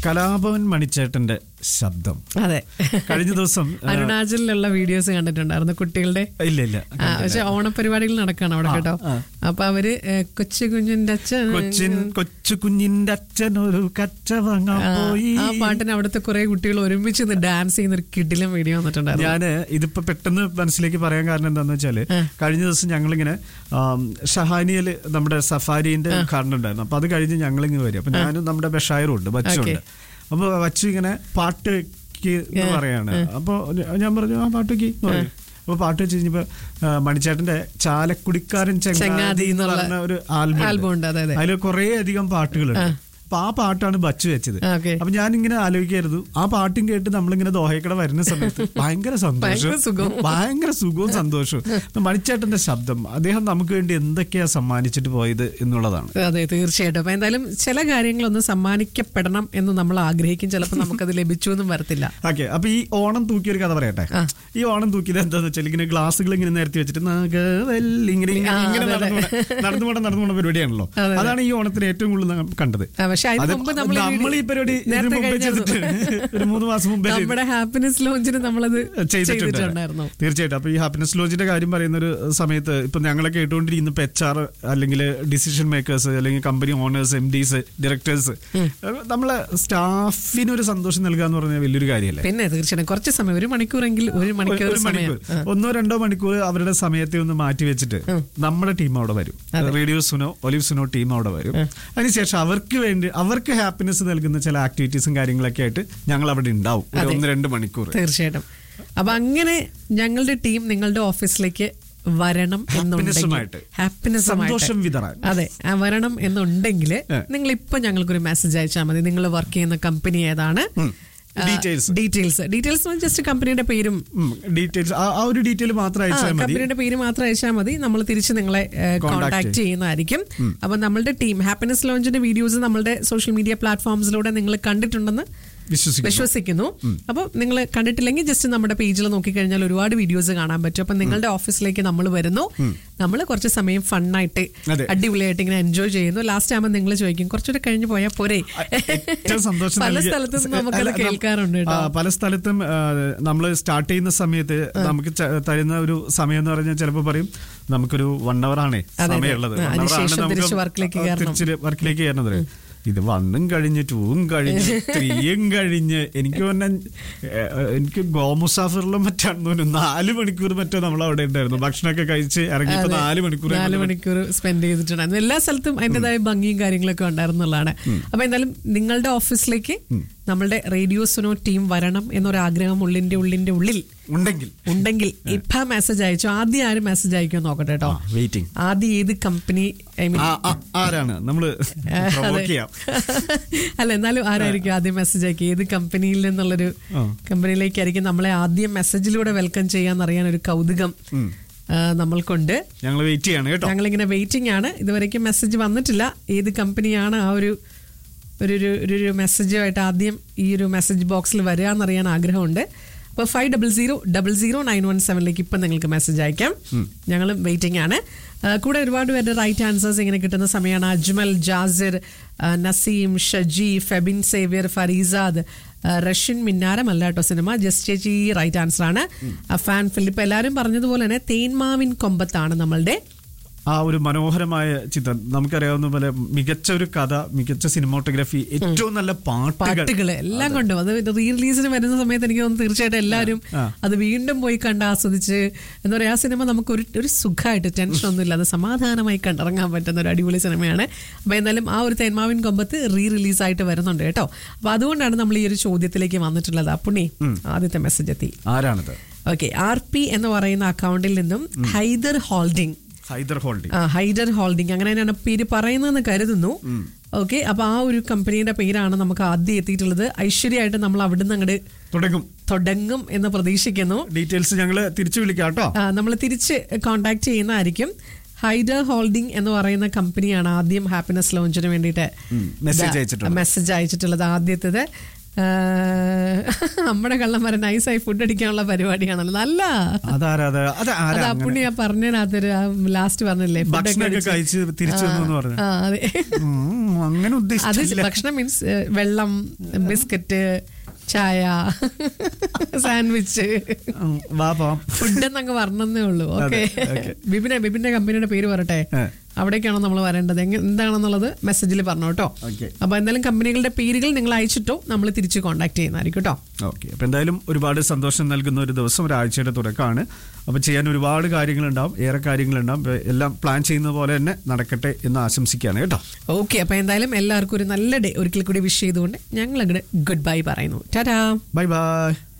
കലാഭവൻ മണിച്ചേട്ടന്റെ ശബ്ദം അതെ കഴിഞ്ഞ ദിവസം ആ, അരുണാചലിലുള്ള വീഡിയോസ് കണ്ടിട്ടുണ്ടായിരുന്നു കുട്ടികളുടെ ഇല്ല ഇല്ല ആ, പക്ഷെ ഓണപരിപാടികൾ നടക്കാണ് അവിടെ കേട്ടോ അപ്പൊ അവര് ഏ, കൊച്ചു കുഞ്ഞിന്റെ അച്ഛൻ കൊച്ചിൻ കൊച്ചു കുഞ്ഞിന്റെ അച്ഛൻ ഒരു കച്ച വാങ്ങാൻ പോയി ആ പാട്ടിന് അവിടുത്തെ കുറെ കുട്ടികൾ ഒരുമിച്ച് നിന്ന് ഡാൻസ് ചെയ്യുന്ന ഒരു കിടിലം വീഡിയോ വന്നിട്ടുണ്ടായിരുന്നു ഞാന് ഇതിപ്പോ പെട്ടെന്ന് മനസ്സിലേക്ക് പറയാൻ കാരണം എന്താന്ന് വെച്ചാല് കഴിഞ്ഞ ദിവസം ഞങ്ങളിങ്ങനെ ആം, ഷഹാനിയില് നമ്മുടെ സഫാരിന്റെ ഉദ്ഘാടനം ഉണ്ടായിരുന്നു അപ്പൊ അത് കഴിഞ്ഞ് ഞങ്ങളിങ്ങനെ വരും അപ്പൊ ഞാനും നമ്മുടെ ബഷായറും ഉണ്ട് ബച്ചുണ്ട് അപ്പൊ ബച്ചു ഇങ്ങനെ പാട്ട് എന്ന് പറയാണ് അപ്പൊ ഞാൻ പറഞ്ഞു ആ പാട്ട് വെക്ക് എന്ന് പറഞ്ഞു അപ്പൊ പാട്ട് വെച്ച് കഴിഞ്ഞപ്പോ ആ, മണിച്ചേട്ടന്റെ ചാലക്കുടിക്കാരൻ ചെങ്ങാതി ചങ്ങാതി എന്ന് എന്നുള്ള പറഞ്ഞ ഒരു ആൽബം ആൽബം ഉണ്ട് അതെ അതെ അതിൽ കുറേ അധികം പാട്ടുകളുണ്ട് അപ്പൊ ആ പാട്ടാണ് ബച്ച് വെച്ചത് ആ, okay. അപ്പൊ ഞാൻ ഇങ്ങനെ ആലോചിക്കായിരുന്നു ആ പാട്ടും കേട്ട് നമ്മളിങ്ങനെ ദോഹയ്ക്കട വരുന്ന സമയത്ത് ഭയങ്കര സന്തോഷം ഭയങ്കര സുഖം. ഭയങ്കര സുഖവും സന്തോഷവും മണിച്ചേട്ടന്റെ ശബ്ദം അദ്ദേഹം നമുക്ക് വേണ്ടി എന്തൊക്കെയാ സമ്മാനിച്ചിട്ട് പോയത് എന്നുള്ളതാണ് അതെ തീർച്ചയായിട്ടും അപ്പൊ എന്തായാലും ചില കാര്യങ്ങളൊന്ന് സമ്മാനിക്കപ്പെടണം എന്ന് നമ്മൾ ആഗ്രഹിക്കും ചിലപ്പോൾ നമുക്കത് ലഭിച്ചു എന്നും വരത്തില്ല ഓക്കെ അപ്പൊ ഈ ഓണം തൂക്കിയ ഒരു കഥ പറയട്ടെ ഈ ഓണം തൂക്കിയത് എന്താന്ന് വെച്ചാൽ ഇങ്ങനെ ഗ്ലാസുകൾ ഇങ്ങനെ നിരത്തി വെച്ചിട്ട് നഗവല്ലി ഇങ്ങനെ ഇങ്ങനെ ആ, ഇങ്ങനെ അതെ, അതെ. നടന്നു നടന്നു പോണ നടന്നു പോണ പരിപാടിയാണല്ലോ അതെ. അതാണ് ഈ ഓണത്തിന് ഏറ്റവും കൂടുതൽ നാം കണ്ടത് ആ, പക്ഷെ അതിന് അത് മുമ്പ് നമ്മൾ നമ്മൾ ഈ പരിപാടി ഇതിന് നേരത്തെ മുമ്പേ കഴിഞ്ഞായിരുന്നു. ചെയ്തിട്ട് ഒരു മൂന്ന് മാസം മുമ്പേ ചെയ്തു. നമ്മുടെ ഹാപ്പിനെസ് ലോഞ്ചിന് നമ്മളത് ചെയ്തിട്ടുണ്ട് ചെയ്തിട്ടുണ്ടായിരുന്നു തീർച്ചയായിട്ടും അപ്പൊ ഈ ഹാപ്പിനെസ് ലോഞ്ചിന്റെ കാര്യം പറയുന്ന ഒരു സമയത്ത് ഇപ്പൊ ഞങ്ങളെ കേട്ടുകൊണ്ടിരിക്കുന്ന ഇപ്പൊ എച്ച് ആർ അല്ലെങ്കിൽ ഡിസിഷൻ മേക്കേഴ്സ് അല്ലെങ്കിൽ company owners MDs directors നമ്മളെ സ്റ്റാഫിന് ഒരു സന്തോഷം നൽകുക എന്ന് പറഞ്ഞാൽ വലിയൊരു കാര്യമല്ലേ പിന്നെ തീർച്ചയായിട്ടും കുറച്ച് സമയം ഒരു മണിക്കൂറെങ്കിൽ ഒരു മണിക്കൂർ ഒരു സമയം മണിക്കൂർ ഒന്നോ രണ്ടോ മണിക്കൂർ അവരുടെ സമയത്തെ ഒന്ന് മാറ്റി വെച്ചിട്ട് നമ്മുടെ ടീം അവിടെ വരും radio Suno olive Suno team അവിടെ വരും അതിനുശേഷം അവർക്ക് വേണ്ടി അവർക്ക് ഹാപ്പിനെസ് നൽകുന്ന ചില ആക്ടിവിറ്റീസും കാര്യങ്ങളൊക്കെ ആയിട്ട് ഞങ്ങൾ അവിടെ ഉണ്ടാവും ഒരു ഒന്ന് രണ്ട് മണിക്കൂർ തീർച്ചയായിട്ടും അപ്പൊ അങ്ങനെ ഞങ്ങളുടെ ടീം നിങ്ങളുടെ ഓഫീസിലേക്ക് വരണം എന്നുണ്ടെങ്കിൽ ഹാപ്പിനെസ്സുമായിട്ട്. ഹാപ്പിനെസ്സുമായിട്ട് സന്തോഷം വിതറാൻ അതെ ആ വരണം എന്നുണ്ടെങ്കിൽ ഏ. നിങ്ങൾ ഇപ്പൊ ഞങ്ങൾക്കൊരു മെസ്സേജ് അയച്ചാൽ മതി നിങ്ങൾ വർക്ക് ചെയ്യുന്ന കമ്പനി ഏതാണ് Details. ഡീറ്റെയിൽസ് ഡീറ്റെയിൽസ് ജസ്റ്റ് കമ്പനിയുടെ പേരും ഡീറ്റെയിൽസ് ആ ഒരു ഡീറ്റെയിൽ മാത്രം അയച്ചാൽ മതി കമ്പനിയുടെ പേര് മാത്രം അയച്ചാൽ മതി നമ്മൾ തിരിച്ച് നിങ്ങളെ കോൺടാക്ട് ചെയ്യുന്നതായിരിക്കും അപ്പൊ നമ്മളുടെ ടീം ഹാപ്പിനെസ് ലോഞ്ചിന്റെ വീഡിയോസ് നമ്മളുടെ സോഷ്യൽ മീഡിയ പ്ലാറ്റ്ഫോംസിലൂടെ നിങ്ങൾ കണ്ടിട്ടുണ്ടെന്ന് വിശ്വസിക്കുന്നു വിശ്വസിക്കുന്നു അപ്പൊ നിങ്ങൾ കണ്ടിട്ടില്ലെങ്കിൽ ജസ്റ്റ് നമ്മുടെ പേജിൽ നോക്കിക്കഴിഞ്ഞാൽ ഒരുപാട് വീഡിയോസ് കാണാൻ പറ്റും അപ്പൊ നിങ്ങളുടെ ഓഫീസിലേക്ക് നമ്മൾ വരുന്നു നമ്മൾ കുറച്ച് സമയം ഫണ്ണായിട്ട് അതെ. അടിപൊളിയായിട്ട് ഇങ്ങനെ എൻജോയ് ചെയ്യുന്നു ലാസ്റ്റ് ആകുമ്പോൾ നിങ്ങൾ ചോദിക്കും കുറച്ചുകൂടെ കഴിഞ്ഞ് പോയാൽ പോരെ ഏറ്റവും സന്തോഷം പല നൽകിയ- സ്ഥലത്തും നമുക്കത് അല്ല, നം- കേൾക്കാറുണ്ട് കേട്ടോ ആ, പല സ്ഥലത്തും നമ്മൾ സ്റ്റാർട്ട് ചെയ്യുന്ന സമയത്ത് നമുക്ക് ച- തരുന്ന ഒരു സമയം എന്ന് പറഞ്ഞാൽ ചിലപ്പോൾ പറയും നമുക്കൊരു വൺ അവർ ആണേ അതെ. സമയമുള്ളത് ആ, One hour ആണ് അതിനുശേഷം നമുക്ക് തിരിച്ച് വർക്കിലേക്ക് ആ, കയറണം. തിരിച്ച് വർക്കിലേക്ക് കയറുന്നത് ഇത് വണ്ണും കഴിഞ്ഞ് ടൂവും കഴിഞ്ഞ് ത്രീയും കഴിഞ്ഞ് എനിക്ക് പറഞ്ഞ എനിക്ക് ഗോമുസാഫറിലും മറ്റാണെന്ന് തോന്നുന്നു നാല് മണിക്കൂർ മറ്റോ നമ്മൾ അവിടെ ഉണ്ടായിരുന്നു ഭക്ഷണമൊക്കെ കഴിച്ച് ഇറങ്ങിയപ്പോ നാല് മണിക്കൂർ നാല് മണിക്കൂർ സ്പെൻഡ് ചെയ്തിട്ടുണ്ടായിരുന്നു എല്ലാ സ്ഥലത്തും അതിൻ്റെതായ ഭംഗിയും കാര്യങ്ങളൊക്കെ ഉണ്ടായിരുന്നുള്ളതാണ് അപ്പൊ എന്തായാലും നിങ്ങളുടെ ഓഫീസിലേക്ക് നമ്മളുടെ റേഡിയോ സുനോ ടീം വരണം എന്നൊരാഗ്രഹം ഉള്ളിന്റെ ഉള്ളിന്റെ ഉള്ളിൽ ഉണ്ടെങ്കിൽ ഉണ്ടെങ്കിൽ ഇപ്പൊ മെസ്സേജ് അയച്ചു ആദ്യം ആരും മെസ്സേജ് അയക്കുമോ നോക്കട്ടെ കേട്ടോ വെയിറ്റിംഗ് ആദ്യം ഏത് കമ്പനി ഐ മീൻ ആരാണ് നമ്മള് പ്രൊവോക്ക് ചെയ്യാം അല്ല എന്നാലും ആരായിരിക്കും ആദ്യം മെസ്സേജ് അയക്കുക ഏത് കമ്പനിയിൽ നിന്നുള്ളൊരു ആ. കമ്പനിയിലേക്കായിരിക്കും നമ്മളെ ആദ്യം മെസ്സേജിലൂടെ വെൽക്കം ചെയ്യാന്നറിയാൻ ഒരു കൗതുകം ആ, നമ്മൾക്കുണ്ട് ഞങ്ങൾ വെയിറ്റ് ചെയ്യാണ് കേട്ടോ ഞങ്ങളിങ്ങനെ വെയിറ്റിംഗ് ആണ് ഇതുവരെയ്ക്കും മെസ്സേജ് വന്നിട്ടില്ല ഏത് കമ്പനിയാണ് ആ ഒരു ഒരു ഒരു- ഒരു ഒരു മെസ്സേജുമായിട്ട് ആദ്യം ഈ ഒരു മെസ്സേജ് ബോക്സിൽ വരിക എന്നറിയാൻ ആഗ്രഹമുണ്ട് അപ്പോൾ five double zero double zero nine one സെവനിലേക്ക് ഇപ്പം നിങ്ങൾക്ക് മെസ്സേജ് അയക്കാം ഞങ്ങളും വെയിറ്റിംഗ് ആണ് ആ, കൂടെ ഒരുപാട് പേരുടെ റൈറ്റ് ആൻസേഴ്സ് ഇങ്ങനെ കിട്ടുന്ന സമയമാണ് അജ്മൽ ജാസിർ ആ, നസീം ഷജി ഫെബിൻ സേവ്യർ ഫരീസാദ് ആ, റഷ്യൻ മിന്നാരമല്ല കേട്ടോ സിനിമ ജസ്റ്റ് ചേച്ചി റൈറ്റ് ആൻസർ ആണ് ഫാൻ ഫിലിപ്പ് എല്ലാവരും പറഞ്ഞതുപോലെ തന്നെ തേന്മാവിൻ കൊമ്പത്താണ് നമ്മളുടെ ആ ഒരു മനോഹരമായ ചിത്രം നമുക്കറിയാവുന്ന പോലെ മികച്ച ഒരു കഥ മികച്ച സിനിമോട്ടോഗ്രാഫി ഏറ്റവും നല്ല പാട്ടുകൾ പാട്ടുകൾ എല്ലാം കൊണ്ടും അത് റീ റിലീസിന് വരുന്ന സമയത്ത് എനിക്ക് തോന്നുന്നു തീർച്ചയായിട്ടും എല്ലാവരും അത് വീണ്ടും പോയി കണ്ട് ആസ്വദിച്ച് എന്താ പറയുക ആ സിനിമ നമുക്ക് ഒരു ഒരു സുഖമായിട്ട് ടെൻഷൻ ഒന്നും ഇല്ലാതെ സമാധാനമായി കണ്ടിറങ്ങാൻ പറ്റുന്ന ഒരു അടിപൊളി സിനിമയാണ് അപ്പോൾ എന്തായാലും ആ ഒരു തേന്മാവിൻ കൊമ്പത്ത് റീ റിലീസായിട്ട് വരുന്നുണ്ട് കേട്ടോ അപ്പോൾ അതുകൊണ്ടാണ് നമ്മൾ ഈ ഒരു ചോദ്യത്തിലേക്ക് വന്നിട്ടുള്ളത് അപ്പുണ്ണി ആദ്യത്തെ മെസ്സേജ് എത്തി ആരാണിത് ഓക്കെ ആർ പി എന്ന് പറയുന്ന അക്കൗണ്ടിൽ നിന്നും ഹൈദർ ഹോൾഡിംഗ് ഹൈദർ ഹോൾഡിംഗ് ആ, ഹൈഡർ ഹോൾഡിംഗ് അങ്ങനെ തന്നെയാണ് പേര് പറയുന്നതെന്ന് കരുതുന്നു ഓക്കെ അപ്പൊ ആ ഒരു കമ്പനിയുടെ പേരാണ് നമുക്ക് ആദ്യം എത്തിയിട്ടുള്ളത് ഐശ്വര്യമായിട്ട് നമ്മൾ അവിടുന്ന് അങ്ങോട്ട് തുടങ്ങും തുടങ്ങും എന്ന് പ്രതീക്ഷിക്കുന്നു ഡീറ്റെയിൽസ് ഞങ്ങൾ തിരിച്ചു വിളിക്കാം കേട്ടോ നമ്മൾ തിരിച്ച് കോണ്ടാക്ട് ചെയ്യുന്നതായിരിക്കും ഹൈഡർ ഹോൾഡിംഗ് എന്ന് പറയുന്ന കമ്പനിയാണ് ആദ്യം ഹാപ്പിനെസ് ലോഞ്ചിന് വേണ്ടിയിട്ട് message അയച്ചിട്ടുള്ളത്. മെസ്സേജ് അയച്ചിട്ടുള്ളത് ആദ്യത്തേത് നമ്മുടെ കള്ളന്മാരെ നൈസായി ഫുഡ് അടിക്കാനുള്ള പരിപാടിയാണല്ലോ നല്ല അതാരാ അത് അത് അത് ആരാ അപ്പുണ്ണി ഞാൻ പറഞ്ഞതിനകത്തൊരു ലാസ്റ്റ് പറഞ്ഞില്ലേ food ഒക്കെ ഭക്ഷണമൊക്കെ അടിച്ച്. കഴിച്ച് തിരിച്ചു വന്നു പറഞ്ഞു ആ, അതെ ഉം, അങ്ങനെ അത് ഉദ്ദേശിച്ചില്ല ഭക്ഷണം മീൻസ് വെള്ളം ബിസ്ക്കറ്റ് ചായ സാൻഡ്വിച്ച് ഉം, വാ പോവാം ഫുഡ് എന്നങ്ങ് പറഞ്ഞതേ ഉള്ളൂ ഓക്കെ okay. ബിബിനെ ബിബിന്റെ കമ്പനിയുടെ പേര് പറയട്ടെ ഏ. അവിടേക്കാണോ നമ്മൾ വരേണ്ടത് എങ്ങ- എന്താണെന്നുള്ളത് മെസ്സേജിൽ പറഞ്ഞു കേട്ടോ Okay. അപ്പൊ എന്തായാലും കമ്പനികളുടെ പേരുകൾ നിങ്ങൾ അയച്ചിട്ടോ നമ്മൾ തിരിച്ച് കോൺടാക്ട് ചെയ്യുന്നതായിരിക്കും കേട്ടോ ഓക്കെ അപ്പൊ എന്തായാലും ഒരുപാട് സന്തോഷം നൽകുന്ന ഒരു ദിവസം ഒരാഴ്ചയുടെ തുടക്കമാണ് അപ്പൊ ചെയ്യാൻ ഒരുപാട് കാര്യങ്ങളുണ്ടാവും ഏറെ കാര്യങ്ങളുണ്ടാവും അപ്പൊ എല്ലാം പ്ലാൻ ചെയ്യുന്ന പോലെ തന്നെ നടക്കട്ടെ എന്ന് ആശംസിക്കുകയാണ് കേട്ടോ ഓക്കെ അപ്പൊ എന്തായാലും എല്ലാവർക്കും ഒരു നല്ല ഡേ ഒരിക്കൽ കൂടി വിഷ് ചെയ്തുകൊണ്ട് ഞങ്ങൾ അങ്ങോട്ട് ഗുഡ് ബൈ പറയുന്നു ടാറ്റാ ബൈ ബൈ